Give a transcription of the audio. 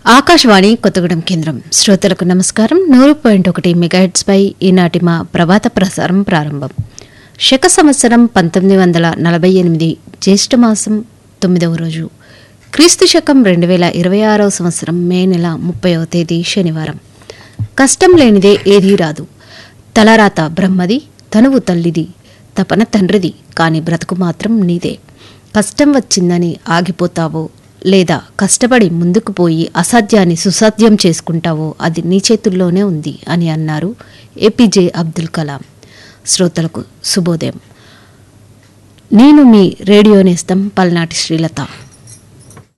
ఆకాశవాణి కొత్తగూడెం కేంద్రం శ్రోతలకు నమస్కారం నూరు పాయింట్ ఒకటి మెగాహెట్స్ పై ఈనాటి మా ప్రభాత ప్రసారం ప్రారంభం శక సంవత్సరం పంతొమ్మిది వందల నలభై ఎనిమిది జ్యేష్ఠమాసం తొమ్మిదవ రోజు క్రీస్తు శకం రెండు వేల ఇరవై ఆరవ సంవత్సరం మే నెల ముప్పైవ తేదీ శనివారం కష్టం లేనిదే ఏదీ రాదు తలరాత బ్రహ్మది తనువు తల్లిది తపన తండ్రిది కాని బ్రతుకు మాత్రం నీదే కష్టం వచ్చిందని ఆగిపోతావో లేదా కష్టపడి ముందుకు పోయి అసాధ్యాన్ని సుసాధ్యం చేసుకుంటావో అది నీ చేతుల్లోనే ఉంది అని అన్నారు ఏపీజే అబ్దుల్ కలాం శ్రోతలకు శుభోదయం నేను మీ రేడియో నేస్తం పల్నాటి శ్రీలత